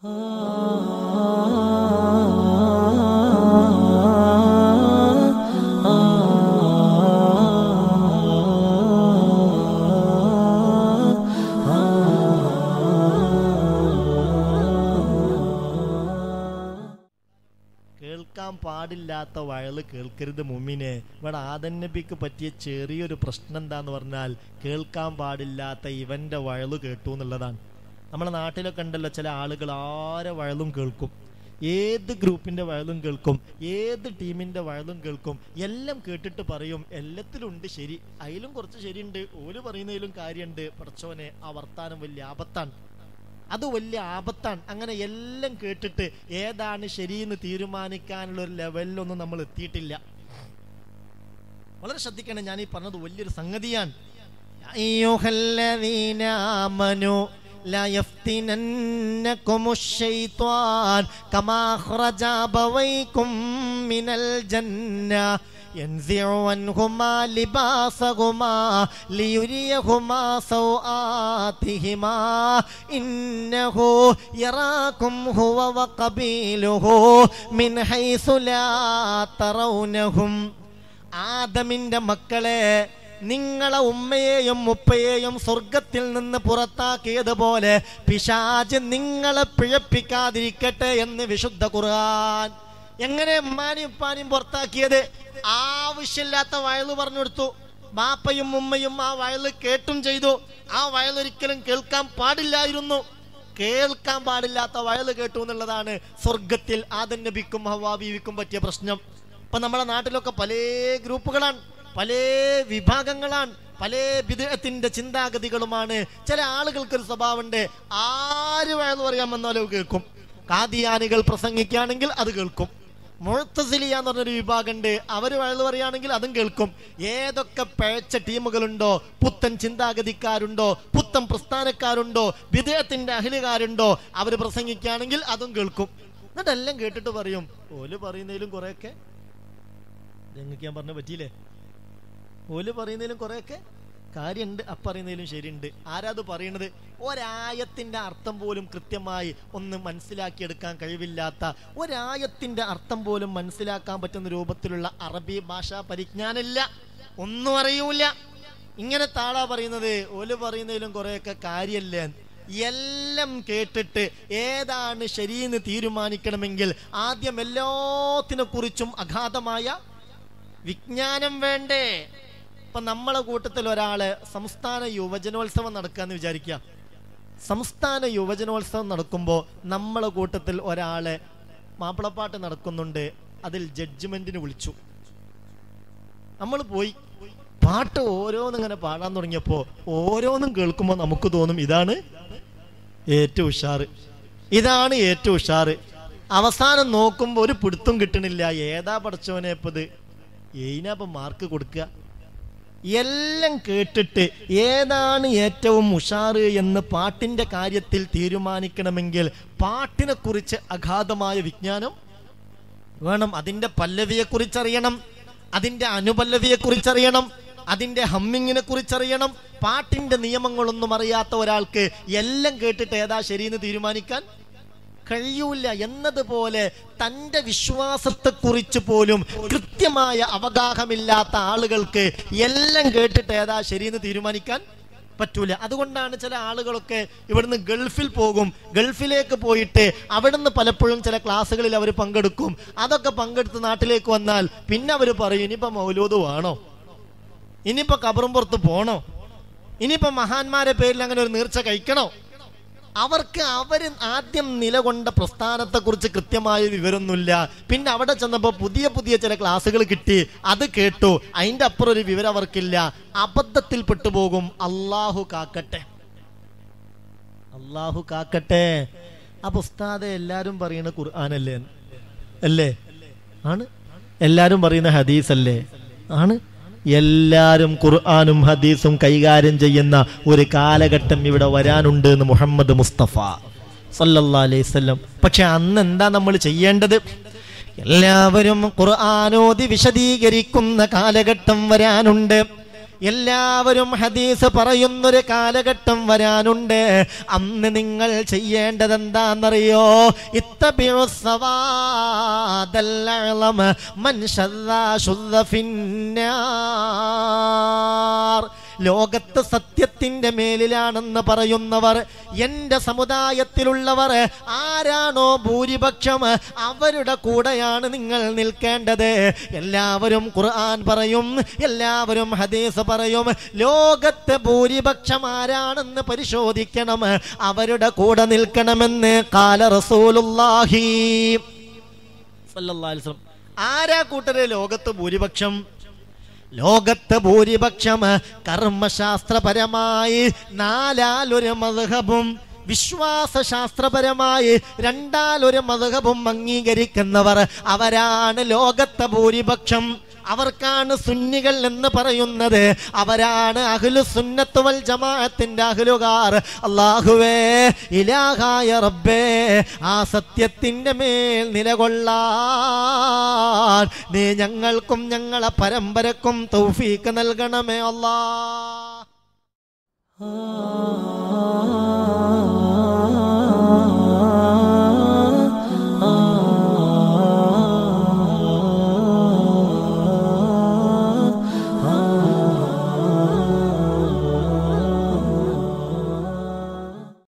കേൾക്കാൻ പാടില്ലാത്ത വയല് കേൾക്കരുത് മുമ്മിനെ ഇവിടെ ആദൻ നബിക്ക് പറ്റിയ ചെറിയൊരു പ്രശ്നം എന്താന്ന് പറഞ്ഞാൽ കേൾക്കാൻ പാടില്ലാത്ത ഇവന്റെ വയല് കേട്ടു എന്നുള്ളതാണ് നമ്മുടെ നാട്ടിലൊക്കെ ഉണ്ടല്ലോ ചില ആളുകൾ ആരെ വയലും കേൾക്കും ഏത് ഗ്രൂപ്പിന്റെ വയലും കേൾക്കും ഏത് ടീമിന്റെ വയലും കേൾക്കും എല്ലാം കേട്ടിട്ട് പറയും എല്ലാത്തിലും ഉണ്ട് ശരി അതിലും കുറച്ച് ശരിയുണ്ട് ഓല് പറയുന്നതിലും കാര്യമുണ്ട് പടച്ചോനെ ആ വർത്താനം വലിയ ആപത്താണ് അത് വലിയ ആപത്താണ് അങ്ങനെ എല്ലാം കേട്ടിട്ട് ഏതാണ് ശരിയെന്ന് തീരുമാനിക്കാനുള്ള ഒരു ലെവലിലൊന്നും നമ്മൾ എത്തിയിട്ടില്ല വളരെ ശ്രദ്ധിക്കണം ഞാൻ ഈ പറഞ്ഞത് വലിയൊരു സംഗതിയാണ് أيها الذين آمنوا لا يفتننكم الشيطان كما أخرج أبويكم من الجنة ينزع عنهما لباسهما ليريهما سوآتهما إنه يراكم هو وقبيله من حيث لا ترونهم ആദമിന്റെ മക്കളെ നിങ്ങളെ ഉമ്മയെയും ഉപ്പയെയും സ്വർഗത്തിൽ നിന്ന് പുറത്താക്കിയതുപോലെ പിശാജ് നിങ്ങളെ പിഴപ്പിക്കാതിരിക്കട്ടെ എന്ന് വിശുദ്ധ ഖുർആൻ എങ്ങനെ ഉമ്മാനും ഉപ്പാനും പുറത്താക്കിയത് ആവശ്യമില്ലാത്ത വയല് പറഞ്ഞു കൊടുത്തു ബാപ്പയും ഉമ്മയും ആ വയല് കേട്ടും ചെയ്തു ആ വയലൊരിക്കലും കേൾക്കാൻ പാടില്ലായിരുന്നു കേൾക്കാൻ പാടില്ലാത്ത വയല് കേട്ടു എന്നുള്ളതാണ് സ്വർഗത്തിൽ ആദൻ നബിക്കും ഹവാ ബീവിക്കും പറ്റിയ പ്രശ്നം ഇപ്പൊ നമ്മുടെ നാട്ടിലൊക്കെ പല ഗ്രൂപ്പുകളാണ് പല വിഭാഗങ്ങളാണ് പല വിദേഹത്തിന്റെ ചിന്താഗതികളുമാണ് ചില ആളുകൾക്ക് ഒരു സ്വഭാവമുണ്ട് ആര് വയല് പറയാൻ വന്നാലും കേൾക്കും കാദിയാനികൾ പ്രസംഗിക്കുകയാണെങ്കിൽ അത് കേൾക്കും മുഴത്തസിലിയ എന്ന് പറഞ്ഞൊരു വിഭാഗമുണ്ട് അവര് വയല് പറയുകയാണെങ്കിൽ അതും കേൾക്കും ഏതൊക്കെ പഴച്ച ടീമുകളുണ്ടോ പുത്തൻ ചിന്താഗതിക്കാരുണ്ടോ പുത്തൻ പ്രസ്ഥാനക്കാരുണ്ടോ വിദേഹത്തിന്റെ അഹിലുകാരുണ്ടോ അവര് പ്രസംഗിക്കുകയാണെങ്കിൽ അതും കേൾക്കും എന്നിട്ടെല്ലാം കേട്ടിട്ട് പറയും ഓല് പറയുന്നതിലും കുറെയൊക്കെ നിങ്ങൾക്ക് ഞാൻ പറഞ്ഞ പറ്റിയില്ലേ ഓല് പറയുന്നതിലും കുറെയൊക്കെ കാര്യമുണ്ട് അപ്പറയുന്നതിലും ശരിയുണ്ട് ആരാത് പറയണത് ഒരായത്തിന്റെ അർത്ഥം പോലും കൃത്യമായി ഒന്ന് മനസ്സിലാക്കിയെടുക്കാൻ കഴിവില്ലാത്ത ഒരായത്തിന്റെ അർത്ഥം പോലും മനസ്സിലാക്കാൻ പറ്റുന്ന രൂപത്തിലുള്ള അറബി ഭാഷാ പരിജ്ഞാനമില്ല ഒന്നും അറിയൂല ഇങ്ങനെ താളാ പറയുന്നത് ഓല് പറയുന്നതിലും കുറെയൊക്കെ കാര്യമല്ലേ എല്ലാം കേട്ടിട്ട് ഏതാണ് ശരിയെന്ന് തീരുമാനിക്കണമെങ്കിൽ ആദ്യം എല്ലാത്തിനെ കുറിച്ചും അഗാധമായ വിജ്ഞാനം വേണ്ടേ ഇപ്പൊ നമ്മളെ കൂട്ടത്തിൽ ഒരാള് സംസ്ഥാന യുവജനോത്സവം നടക്കാന്ന് വിചാരിക്കുക സംസ്ഥാന യുവജനോത്സവം നടക്കുമ്പോൾ നമ്മളെ കൂട്ടത്തിൽ ഒരാള് മാപ്പിളപ്പാട്ട് നടക്കുന്നുണ്ട് അതിൽ ജഡ്ജ്മെന്റിന് വിളിച്ചു നമ്മൾ പോയി പാട്ട് ഓരോന്നും ഇങ്ങനെ പാടാൻ തുടങ്ങിയപ്പോ ഓരോന്നും കേൾക്കുമ്പോൾ നമുക്ക് തോന്നും ഇതാണ് ഏറ്റവും ഉഷാറ് ഇതാണ് ഏറ്റവും ഉഷാറ് അവസാനം നോക്കുമ്പോൾ ഒരു പിടുത്തം കിട്ടണില്ല ഏതാ പഠിച്ചവനെ ഇപ്പത് ഏതിനാപ്പം മാർക്ക് കൊടുക്കുക എല്ലാം കേട്ടിട്ട് ഏതാണ് ഏറ്റവും ഉഷാറ് എന്ന് പാട്ടിന്റെ കാര്യത്തിൽ തീരുമാനിക്കണമെങ്കിൽ പാട്ടിനെ കുറിച്ച് അഗാധമായ വിജ്ഞാനം വേണം അതിന്റെ പല്ലവിയെ കുറിച്ചറിയണം അതിന്റെ അനുപല്ലവിയെ കുറിച്ചറിയണം അതിന്റെ ഹമ്മിങ്ങിനെ കുറിച്ചറിയണം പാട്ടിന്റെ നിയമങ്ങളൊന്നും അറിയാത്ത ഒരാൾക്ക് എല്ലാം കേട്ടിട്ട് ഏതാ ശരിയെന്ന് തീരുമാനിക്കാൻ കഴിയൂല എന്നതുപോലെ തന്റെ വിശ്വാസത്തെക്കുറിച്ച് പോലും കൃത്യമായ അവഗാഹമില്ലാത്ത ആളുകൾക്ക് എല്ലാം കേട്ടിട്ട് ഏതാ ശരിയെന്ന് തീരുമാനിക്കാൻ പറ്റൂല അതുകൊണ്ടാണ് ചില ആളുകളൊക്കെ ഇവിടുന്ന് ഗൾഫിൽ പോകും ഗൾഫിലേക്ക് പോയിട്ട് അവിടുന്ന് പലപ്പോഴും ചില ക്ലാസ്സുകളിൽ അവർ പങ്കെടുക്കും അതൊക്കെ പങ്കെടുത്ത് നാട്ടിലേക്ക് വന്നാൽ പിന്നെ അവർ പറയും ഇനിയിപ്പോ മൗലൂദ് വേണോ ഇനിയിപ്പോ കബറും പുറത്ത് പോണോ ഇനിയിപ്പോ മഹാന്മാരെ പേരിൽ അങ്ങനെ ഒരു നീർച്ച കഴിക്കണോ അവർക്ക് അവര് ആദ്യം നിലകൊണ്ട പ്രസ്ഥാനത്തെ കുറിച്ച് കൃത്യമായ വിവരമൊന്നുമില്ല പിന്നെ അവിടെ ചെന്നപ്പോ പുതിയ പുതിയ ചില ക്ലാസ്സുകൾ കിട്ടി അത് കേട്ടു അതിന്റെ അപ്പുറം ഒരു വിവരം അവർക്കില്ല അബദ്ധത്തിൽ പെട്ടുപോകും അള്ളാഹു കാക്കട്ടെ അള്ളാഹു കാക്കട്ടെ അപ്പൊ ഉസ്താദെ എല്ലാരും പറയുന്ന ഖുർആാനല്ലേ അല്ലേ ആണ് എല്ലാരും പറയുന്ന ഹദീസ് അല്ലേ ആണ് എല്ലാരും ഖുർആാനും ഹദീസും കൈകാര്യം ചെയ്യുന്ന ഒരു കാലഘട്ടം ഇവിടെ വരാനുണ്ട് എന്ന് മുഹമ്മദ് മുസ്തഫ സല്ലല്ലാ അലൈഹി വസല്ലം പക്ഷെ അന്ന് എന്താ നമ്മൾ ചെയ്യേണ്ടത് എല്ലാവരും ഖുർആാനോദി വിശദീകരിക്കുന്ന കാലഘട്ടം വരാനുണ്ട് എല്ലാവരും ഹദീസ് പറയുന്നൊരു കാലഘട്ടം വരാനുണ്ട് അന്ന് നിങ്ങൾ ചെയ്യേണ്ടത് എന്താണെന്നറിയോ ഇത്തബിഉ സവാദൽ അഅലമ മൻ ശദ്ദ ശുദ്ദ ഫിന്നാർ ലോകത്ത് സത്യത്തിന്റെ മേലിലാണെന്ന് പറയുന്നവർ എൻ്റെ സമുദായത്തിലുള്ളവർ ആരാണോ ഭൂരിപക്ഷം അവരുടെ കൂടെയാണ് നിങ്ങൾ നിൽക്കേണ്ടത് എല്ലാവരും ഖുർആൻ പറയും എല്ലാവരും ഹദീസ് പറയും ലോകത്ത് ഭൂരിപക്ഷം ആരാണെന്ന് പരിശോധിക്കണം അവരുടെ കൂടെ നിൽക്കണമെന്ന് കാല റസൂലുള്ളാഹി സല്ലല്ലാഹു അലൈഹി വസല്ലം ആരാ കൂട്ടരെ ലോകത്ത് ഭൂരിപക്ഷം ലോകത്ത് ഭൂരിപക്ഷം കർമ്മശാസ്ത്രപരമായി നാലാലൊരു മധുഹബും വിശ്വാസശാസ്ത്രപരമായി രണ്ടാലൊരു മധുഹബും അംഗീകരിക്കുന്നവർ അവരാണ് ലോകത്തെ ഭൂരിപക്ഷം അവർക്കാണ് സുന്നികൾ എന്ന് പറയുന്നത് അവരാണ് അഹ്ലു സുന്നത്ത് വൽ ജമാഅത്തിന്റെ അഹ്ലുകാർ അള്ളാഹുവേ ഇലാഹായ റബ്ബേ ആ സത്യത്തിന്റെ മേൽ നിലകൊള്ളാൻ നീ ഞങ്ങൾക്കും ഞങ്ങളെ പരമ്പരക്കും തൗഫീക്ക് നൽകണമേ അല്ലാ